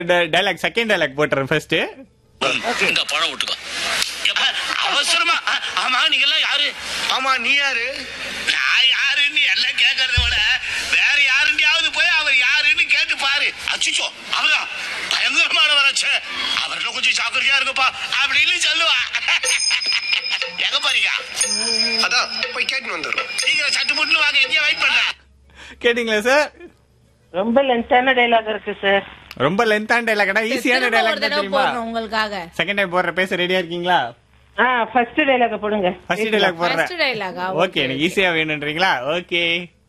Dialogue second dialogue போட்டுறேன் first இந்த பழம் விட்டுக்கோ எப்ப அவசரமா ஆ- ஆமா நீங்க எல்லாம் யாரு ஆமா நீ யாரு நான் யாருன்னு எல்லாம் கேட்கறத விட வேற யாருண்டியாவது போய் அவர் யாருன்னு கேட்டு பாரு அச்சுச்சோ அவரா பயங்கரமானவராச்சே அவர்கிட்ட கொஞ்சம் ஜாக்கிரதையா இருங்கப்பா அப்படின்னு சொல்லுவா எங்க பாருங்க அதான் போய் கேட்டு வந்துடுறோம் சீக்கிரம் சட்டு முட்டு வாங்க எங்கேயும் வெயிட் பண்றேன் கேட்டிங்களா சார் ரொம்ப லென்த்தான டைலாக் இருக்கு சார் ரொம்ப லென்த்தான டைலாக்டா ஈஸியான திரும்ப ஒரு டைலாக் தடவை தெரியுமா போடணும் உங்களுக்காக செகண்ட் டைம் போடுற பேச ரெடியா இருக்கீங்களா ஆ ஃபர்ஸ்ட் டைலாக் போடுங்க ஃபர்ஸ்ட் டைலாக் ஃபர்ஸ்ட் போடுறேன் டைலாகா ஓகே எனக்கு ஈஸியா வேணும்ன்றீங்களா ஓகே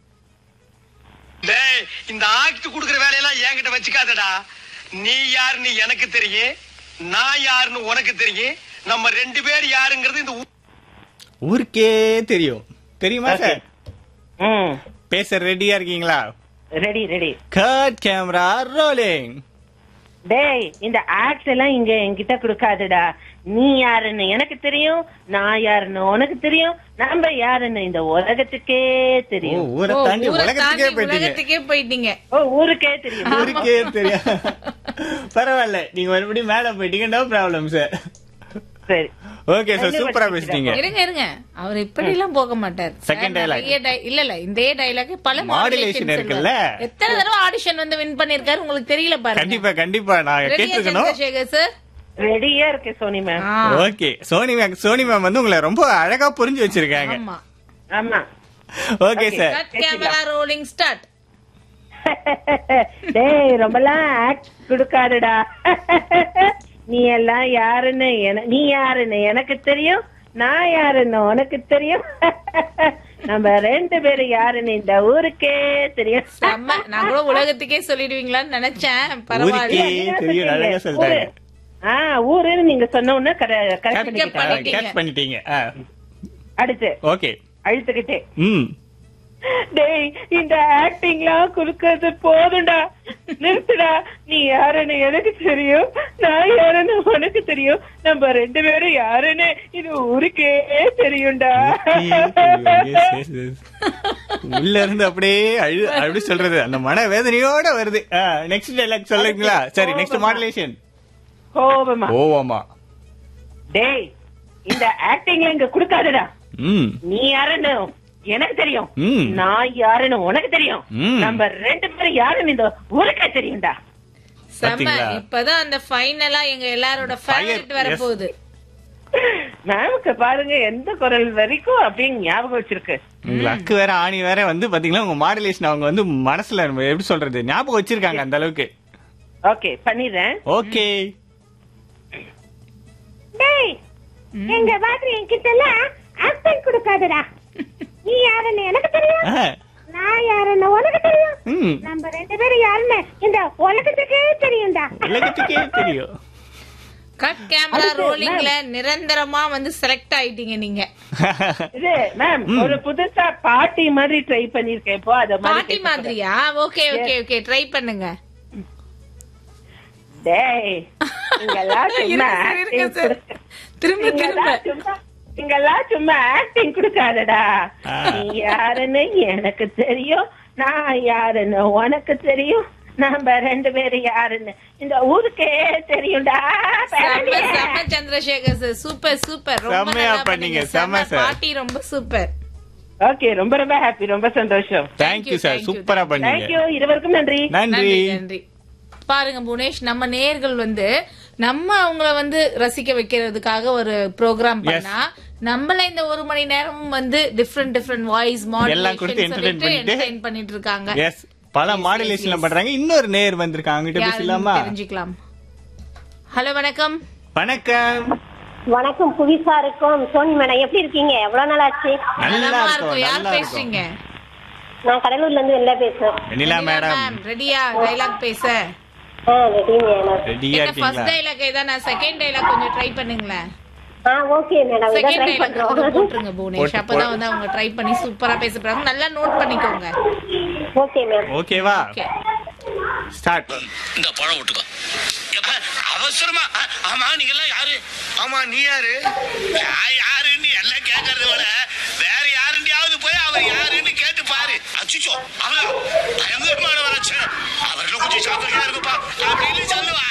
டேய் இந்த ஆக்ட் குடுக்குற வேலையெல்லாம் என்கிட்ட வச்சுக்காதடா நீ யாருன்னு எனக்கு தெரியும் நான் யாருன்னு உனக்கு தெரியும் நம்ம ரெண்டு பேர் யாருங்கிறது இந்த ஊ- ஊருக்கே தெரியும் தெரியுமா Okay. சார் ம் பேச ரெடியா இருக்கீங்களா ready ready cut camera rolling டேய் இந்த ஆக்ட் எல்லாம் இங்க என்கிட்ட கொடுக்காதடா நீ யாருன்னு எனக்கு தெரியும் நான் யாருன்னு உனக்கு தெரியும் நம்ம யாருன்னு இந்த உலகத்துக்கே ஓ தெரியும் ஊரை ஓ, தாண்டி ஊரை உலகத்துக்கே தாண்டி போயிட்டீங்க உலகத்துக்கே போயிட்டீங்க ஓ ஊருக்கே தெரியும் ஊருக்கே தெரியும் பரவாயில்ல நீங்க மறுபடியும் மேல போயிட்டீங்க நோ ப்ராப்ளம் சார் சரி ஓகே சார் என்ன சூப்பரா படிச்சிருக்கீங்க? பேசிட்டீங்க இருங்க இருங்க அவர் இப்படி எல்லாம் போக மாட்டார் Second dialogue. நிறைய di- இல்ல இல்ல இந்த டைலாக் பல Modulation மாடுலேஷன் இருக்குல்ல? இருக்குல்ல எத்தனை தடவை ஆடிஷன் வந்து வின் பண்ணிருக்காரு உங்களுக்கு தெரியல பாருங்க கண்டிப்பா கண்டிப்பா நான் ரெடியா கேட்டிருக்கணும் சந்திரசேகர் சார் ரெடியா இருக்கு சோனி மேம் ஆ, okay Sony ma'am Sony ma'am வந்து உங்களை ரொம்ப அழகா புரிஞ்சு வச்சிருக்காங்க ஆமா ஆமா okay sir cut camera rolling start டேய் ரொம்பலாம் ஆக்ட் கொடுக்காதடா நீ எல்லாம் யாருன்னு என- நீ யாருன்னு எனக்கு தெரியும் நான் யாருன்னு உனக்கு தெரியும் நம்ம ரெண்டு பேரும் யாருன்னு இந்த ஊருக்கே தெரியும் செம்ம நான் கூட உலகத்துக்கே சொல்லிடுவீங்களான்னு நினைச்சேன் ஊருக்கே பரவாயில்ல தெரியும் அழகா சொல்றாங்க ஊரு. ஆ ஊருன்னு நீங்க சொன்ன உடனே கரெக்ட் பண்ணிக்கிட்டேன் பண்ணிட்டீங்க. கேட்ச் பண்ணிட்டீங்க அடுத்து ஓகே அழுத்துக்கிட்டே ம் டேய் இந்த ஆக்டிங்லாம் குடுக்கறது போதும்டா நிறுத்துடா நீ யாருன்னு எனக்கு தெரியும் நான் யாருன்னு உனக்கு தெரியும் நம்ம ரெண்டு பேரும் யாருன்னு இது ஊருக்கே தெரியும்டா Yes, yes, yes. உள்ள இருந்து அப்படியே அழு அப்படி சொல்றது அந்த மன வேதனையோட வருது நெக்ஸ்ட் டைலாக் சொல்லுங்களா சரி நெக்ஸ்ட் மாடுலேஷன் கோபமா ஓவாமா டேய் இந்த ஆக்டிங்ல இங்க குடுக்காதடா ம் நீ யாருன்னு எனக்கு தெரியும் ம். நான் யாருன்னு உனக்கு தெரியும் ம். நம்ம ரெண்டு பேரும் யாருன்னு இந்த ஊருக்கே தெரியும்டா செம்ம பாத்தீங்களா? இப்பதான் அந்த ஃபைனலா எங்க எல்லாரோட ஃபேவரட் வர yes. போகுது மேமுக்கு பாருங்க எந்த குரல் வரைக்கும் அப்படின்னு ஞாபகம் வச்சிருக்கு உங்க அக்கு வேற ஆணி வேற வந்து பாத்தீங்களா உங்க மாடுலேஷன் அவங்க வந்து மனசுல நம்ம எப்படி சொல்றது ஞாபகம் வச்சிருக்காங்க அந்த அளவுக்கு ஓகே பண்ணிடுறேன் ஓகே டேய் எங்க மாதிரி என்கிட்ட எல்லாம் ஆக்டிங் கொடுக்காதடா நீ யாருன்னு எனக்கு தெரியும் நான் யாருன்னு உனக்கு தெரியும் ம் நம்ம ரெண்டு பேரும் யாருன்னு இந்த உலகத்துக்கே தெரியும்டா உலகத்துக்கே தெரியும் கட் கேமரா ரோலிங்ல நிரந்தரமா வந்து செலக்ட் ஆயிட்டீங்க நீங்க இது மேம் ஒரு புதுசா பாட்டி மாதிரி ட்ரை பண்ணிருக்கேன் இப்போ அத பாட்டி மாதிரியா ஓகே ஓகே ஓகே ட்ரை பண்ணுங்க டேய் இங்கெல்லாம் சும்மா இருங்க acting sir, இருங்க sir. கொடுக்க- திரும்ப திரும்ப இங்கெல்லாம் சும்மா இங்கெல்லாம் சும்மா ஆக்டிங் கொடுக்காதடா ஆ. நீ யாருன்னு எனக்கு தெரியும் நான் யாருன்னு உனக்கு தெரியும் நம்ம ரெண்டு பேரும் யாருன்னு இந்த ஊருக்கே தெரியும்டா செம்ம செம்ம சந்திரசேகர் சார் சூப்பர் சூப்பர் ரொம்ப செம்மையா நல்லா பண்ணீங்க, பண்ணீங்க செம்ம செம்ம sir. பாட்டி ரொம்ப சூப்பர் ஓகே ரொம்ப ரொம்ப ஹாப்பி ரொம்ப சந்தோஷம் தேங்க்யூ சார் thank you, சூப்பரா பண்ணீங்க தேங்க்யூ இருவருக்கும் நன்றி நன்றி நன்றி நன்றி பாருங்க புனேஷ் நம்ம நேர்கள் வந்து நம்ம அவங்கள வந்து ரசிக்க வைக்கிறதுக்காக ஒரு ப்ரோக்ராம் பண்ணா நம்மள இந்த ஒரு மணி நேரமும் வந்து டிஃப்ரெண்ட் டிஃப்ரெண்ட் வாய்ஸ் எல்லாம் கொடுத்து entertain பண்ணிட்டு- என்டர்டைன் பண்ணிட்டு இருக்காங்க எஸ் பல மாடுலேஷன்ல பண்றாங்க இன்னொரு நேர் வந்திருக்காங்க அவங்ககிட்ட யாருன்னு பேசலாமா தெரிஞ்சுக்கலாம் ஹலோ வணக்கம் வணக்கம் வணக்கம் புவிசா இருக்கும் சோனி மேடம் எப்படி இருக்கீங்க எவ்வளவு நாள் ஆச்சு நல்லா நலமா இருக்கும் இருக்கும் யார் நல்லா இருக்கும் பேசுறீங்க நான் கடலூர்ல இருந்து வெளில பேசுறேன் வெண்ணிலா மேடம் ரெடியா டைலாக் பேச ஆ ரெடிங்க மேடம் ரெடியா என்ன ஃபர்ஸ்ட் இருக்கீங்களா டைலாக் ஏதா செகண்ட் டைலாக் கொஞ்சம் ட்ரை பண்ணுங்களேன் ஆ ஓகே மேடம் இதை செகண்ட் ட்ரை டைலாக் பண்றோம் போட்டுருங்க புவனேஷ் போட்டு- அப்பதான் வந்து அவங்க ட்ரை பண்ணி சூப்பரா பேச போறாங்க நல்லா நோட் பண்ணிக்கோங்க ஓகே மேம் ஓகேவா ஓகே ஸ்டார்ட் இந்த பழம் விட்டுக்கோ எப்ப அவசரமா ஆ- ஆமா நீங்க எல்லாம் யாரு ஆமா நீ யாரு நான் யாருன்னு எல்லாம் கேட்கறத விட வேற யாருண்டியாவது போய் அவர் அவர் யாருன்னு கேட்டு பாரு அச்சுச்சோ அவரா பயங்கரமான வரச்ச அவர்ல கொஞ்சம் சாப்பிடுறா இருக்குப்பா அப்படின்னு சொல்லுவா